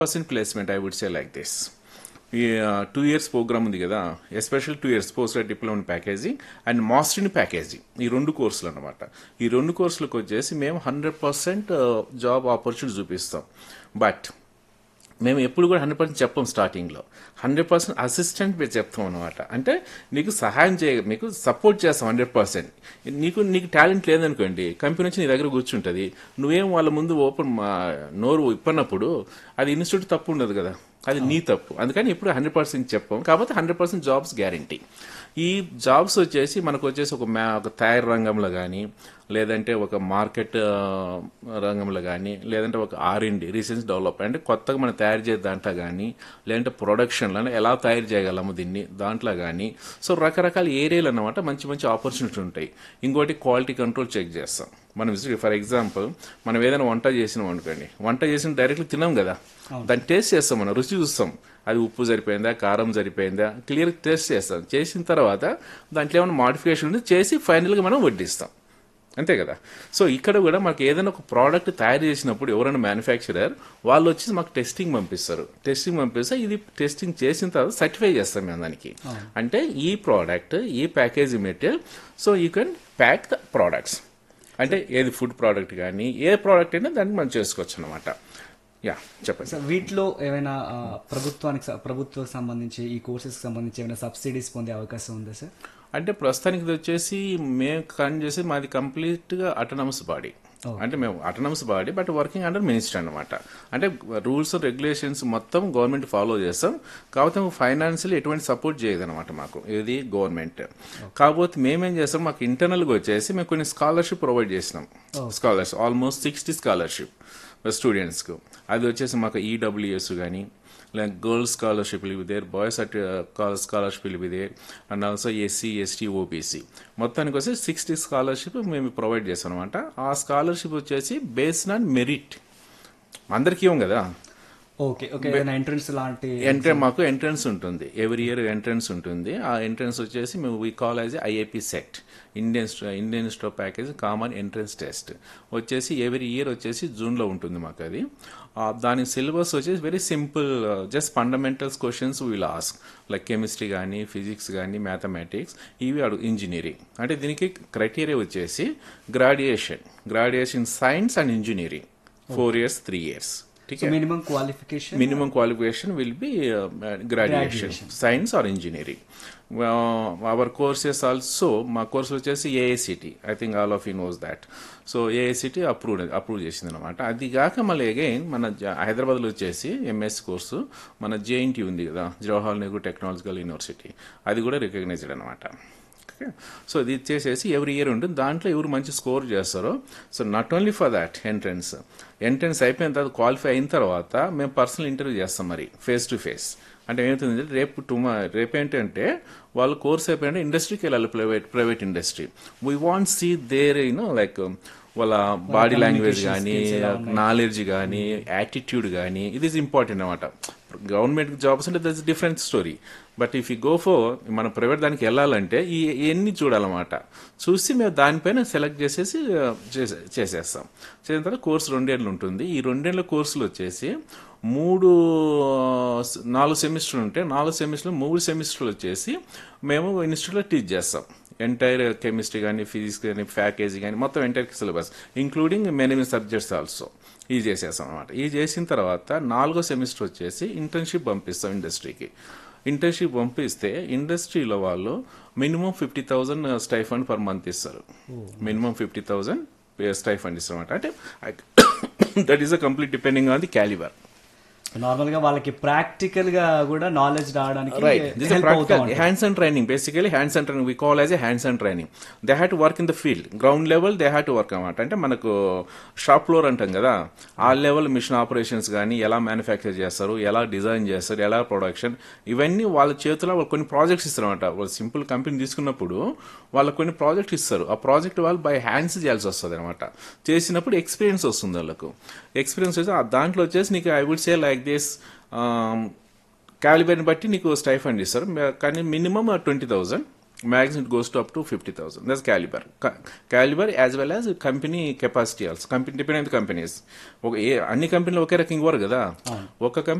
Percent placement I would say like this ఈ two years programme ఉంది కదా special two years post diploma package and master in package ఈ రెండు కోర్సులు అనమాట ఈ రెండు కోర్సులకు వచ్చేసి మేము హండ్రెడ్ పర్సెంట్ జాబ్ ఆపర్చునిటీ చూపిస్తాం బట్ మేము ఎప్పుడు కూడా హండ్రెడ్ పర్సెంట్ చెప్పం స్టార్టింగ్లో హండ్రెడ్ పర్సెంట్ అసిస్టెంట్ మీరు చెప్తాం అనమాట అంటే నీకు సహాయం చేయ మీకు సపోర్ట్ చేస్తాం హండ్రెడ్ పర్సెంట్ నీకు నీకు టాలెంట్ లేదనుకోండి కంపెనీ వచ్చి నీ దగ్గర కూర్చుంటుంది నువ్వేం వాళ్ళ ముందు ఓపెన్ నోరు ఇప్పనప్పుడు అది ఇన్స్టిట్యూట్ తప్పు ఉండదు కదా అది నీ తప్పు అందుకని ఇప్పుడు హండ్రెడ్ పర్సెంట్ చెప్పాం కాకపోతే హండ్రెడ్ పర్సెంట్ జాబ్స్ గ్యారంటీ ఈ జాబ్స్ వచ్చేసి మనకు వచ్చేసి ఒక మ్యా ఒక తయారు రంగంలో కానీ లేదంటే ఒక మార్కెట్ ఆ, రంగంలో కానీ లేదంటే ఒక ఆర్ అండ్ రీసెర్చ్ డెవలప్మెంట్ అంటే కొత్తగా మనం తయారు చేసే దాంట్లో కానీ లేదంటే ప్రొడక్షన్లో ఎలా తయారు చేయగలము దీన్ని దాంట్లో కానీ సో రకరకాల ఏరియాలు అన్నమాట మంచి మంచి ఆపర్చునిటీ ఉంటాయి ఇంకోటి క్వాలిటీ కంట్రోల్ చెక్ చేస్తాం మనం ఫర్ ఎగ్జాంపుల్ మనం ఏదైనా వంట చేసినాం అనుకోండి వంట చేసిన డైరెక్ట్లీ తినాం కదా దాన్ని టేస్ట్ చేస్తాం మనం రుచి చూస్తాం అది ఉప్పు సరిపోయిందా కారం సరిపోయిందా క్లియర్ టేస్ట్ చేస్తాం చేసిన తర్వాత దాంట్లో ఏమైనా మాడిఫికేషన్ ఉంది చేసి ఫైనల్గా మనం వడ్డిస్తాం అంతే కదా సో ఇక్కడ కూడా మనకి ఏదైనా ఒక ప్రోడక్ట్ తయారు చేసినప్పుడు ఎవరైనా మ్యానుఫ్యాక్చరర్ వాళ్ళు వచ్చి మాకు టెస్టింగ్ పంపిస్తారు టెస్టింగ్ పంపిస్తే ఇది టెస్టింగ్ చేసిన తర్వాత సర్టిఫై చేస్తాం మేము దానికి అంటే ఈ ప్రోడక్ట్ ఈ package material so you can pack the products అంటే ఏది ఫుడ్ ప్రోడక్ట్ కానీ ఏ ప్రోడక్ట్ అయినా దాన్ని మనం చేసుకోవచ్చు అనమాట యా చెప్పండి సార్ వీటిలో ఏమైనా ఆ, ప్రభుత్వానికి స- ప్రభుత్వానికి సంబంధించి ఈ కోర్సెస్ సంబంధించి ఏమైనా సబ్సిడీస్ పొందే అవకాశం ఉందా సార్ అంటే ప్రస్తుతానికి ఇది వచ్చేసి మేము కన్ చేసి మాది కంప్లీట్ గా అటనమస్ బాడీ అంటే మేము autonomous body but working under minister అనమాట అంటే రూల్స్ రెగ్యులేషన్స్ మొత్తం గవర్నమెంట్ ఫాలో చేస్తాం కాకపోతే ఫైనాన్షియల్ ఎటువంటి సపోర్ట్ చేయదు అనమాట మాకు ఇది గవర్నమెంట్ కాకపోతే మేమేం చేస్తాం మాకు ఇంటర్నల్ గా వచ్చేసి మేము కొన్ని స్కాలర్షిప్ ప్రొవైడ్ చేసినాం స్కాలర్షిప్ ఆల్మోస్ట్ సిక్స్టీ స్కాలర్షిప్ స్టూడెంట్స్కు అది వచ్చేసి మాకు ఈడబ్ల్యూఎస్ కానీ like girls scholarship will be there boys at uh, scholarship will be there and also SC ST OBC మొత్తానికి వచ్చి సిక్స్టీ స్కాలర్షిప్ మేము ప్రొవైడ్ చేస్తాం అనమాట ఆ స్కాలర్షిప్ వచ్చేసి బేస్డ్ ఆన్ మెరిట్ అందరికీ ఇవ్వం కదా ఓకే ఓకే ఏదైనా ఎంట్రన్స్ లాంటి ఎంట్రీ మాకు ఎంట్రన్స్ ఉంటుంది ఎవ్రీ ఇయర్ ఎంట్రన్స్ ఉంటుంది ఆ ఎంట్రన్స్ వచ్చేసి మేము we call as IAP set Indian Indian స్టో ప్యాకేజ్ కామన్ ఎంట్రన్స్ టెస్ట్ వచ్చేసి ఎవ్రీ ఇయర్ వచ్చేసి జూన్లో ఉంటుంది మాకు అది ఆ, దాని సిలబస్ వచ్చేసి very simple just fundamentals questions we'll ask like chemistry కానీ ఫిజిక్స్ కానీ మ్యాథమెటిక్స్ ఇవి అడుగు ఇంజనీరింగ్ అంటే దీనికి క్రైటీరియా వచ్చేసి graduation graduation science and engineering four years three years so minimum qualification minimum qualification will be uh, uh, graduation, science or engineering uh, our courses also మా course వచ్చేసి AICTE I think all of you knows that so AICTE approve approve చేసింది అనమాట అది కాక మళ్ళీ again మన జ- హైదరాబాద్లో వచ్చేసి ఎంఎస్ కోర్సు మన జేఎన్టీ ఉంది కదా జవహర్లాల్ నెహ్రూ టెక్నాలజికల్ యూనివర్సిటీ అది కూడా రికగ్నైజ్డ్ అనమాట ఓకే సో ఇది చేసేసి ఎవ్రీ ఇయర్ ఉంటుంది దాంట్లో ఎవరు మంచి స్కోర్ చేస్తారో so not only for that entrance entrance అయిపోయిన తర్వాత క్వాలిఫై అయిన తర్వాత మేము పర్సనల్ ఇంటర్వ్యూ చేస్తాం మరి ఫేస్ టు ఫేస్ అంటే ఏమవుతుంది రేపు టుమా రేపు ఏంటంటే వాళ్ళు కోర్స్ అయిపోయింటే ఇండస్ట్రీకి వెళ్ళాలి private private industry we want see there you know like వాళ్ళ బాడీ లాంగ్వేజ్ కానీ నాలెడ్జ్ కానీ యాటిట్యూడ్ కానీ ఇది ఇస్ ఇంపార్టెంట్ అనమాట గవర్నమెంట్ జాబ్స్ అంటే that's different story but if you go for మన ప్రైవేట్ దానికి వెళ్ళాలంటే ఈ ఇవన్నీ చూడాలన్నమాట చూసి మేము దానిపైన సెలెక్ట్ చేసేసి ఆ, చేసే- చేసేస్తాం చేసిన తర్వాత కోర్సు రెండేళ్ళు ఉంటుంది ఈ రెండేళ్ల కోర్సులు వచ్చేసి మూడు ఆ, స- నాలుగు సెమిస్టర్లు ఉంటే నాలుగు సెమిస్టర్లు మూడు సెమిస్టర్లు వచ్చేసి మేము ఇన్స్టిట్యూట్లో టీచ్ చేస్తాం ఎంటైర్ కెమిస్ట్రీ కానీ ఫిజిక్స్ కానీ ప్యాకేజీ కానీ మొత్తం entire syllabus including many subjects also ఇది చేసేస్తాం అనమాట ఇది చేసిన తర్వాత నాలుగో సెమిస్టర్ వచ్చేసి ఇంటర్న్షిప్ పంపిస్తాం ఇండస్ట్రీకి ఇంటర్న్షిప్ పంపిస్తే ఇండస్ట్రీలో వాళ్ళు minimum fifty thousand stipend per month ఇస్తారు మినిమం ఫిఫ్టీ థౌజండ్ స్టైఫండ్ ఇస్తారు అనమాట అంటే that is a complete depending on the calibre normal గా వాళ్ళకి ప్రాక్టికల్ గా కూడా నాలెడ్జ్ రావడానికి Right. This is a help అవుతా practical ఉంటుంది. hands on training. Basically, hands on training we call as a hands on training. They had to work in the field. Ground level they had to work అనమాట అంటే మనకు shop floor అంటాం కదా ఆ level machine operations కానీ ఎలా manufacture చేస్తారు ఎలా డిజైన్ చేస్తారు ఎలా ప్రొడక్షన్ ఇవన్నీ వాళ్ళ చేతిలో వాళ్ళు కొన్ని ప్రాజెక్ట్స్ ఇస్తారు అనమాట వాళ్ళు సింపుల్ కంపెనీ తీసుకున్నప్పుడు వాళ్ళకి కొన్ని ప్రాజెక్ట్ ఇస్తారు ఆ ప్రాజెక్ట్ వాళ్ళు బై హ్యాండ్స్ చేయాల్సి వస్తుంది అనమాట చేసినప్పుడు ఎక్స్పీరియన్స్ వస్తుంది వాళ్ళకు ఎక్స్పీరియన్స్ వచ్చి ఆ దాంట్లో వచ్చేసి నీకు I would say like this క్యాలిబర్ని బట్టి నీకు స్టైఫండ్ ఇస్తారు మే- కానీ minimum twenty thousand maximum it goes to up to fifty thousand that's calibre calibre as well as company capacity also company depend companies ఒక ఏ అన్ని కంపెనీలు ఒకే రకంగా ఇవ్వరు కదా ఒక కంపెనీ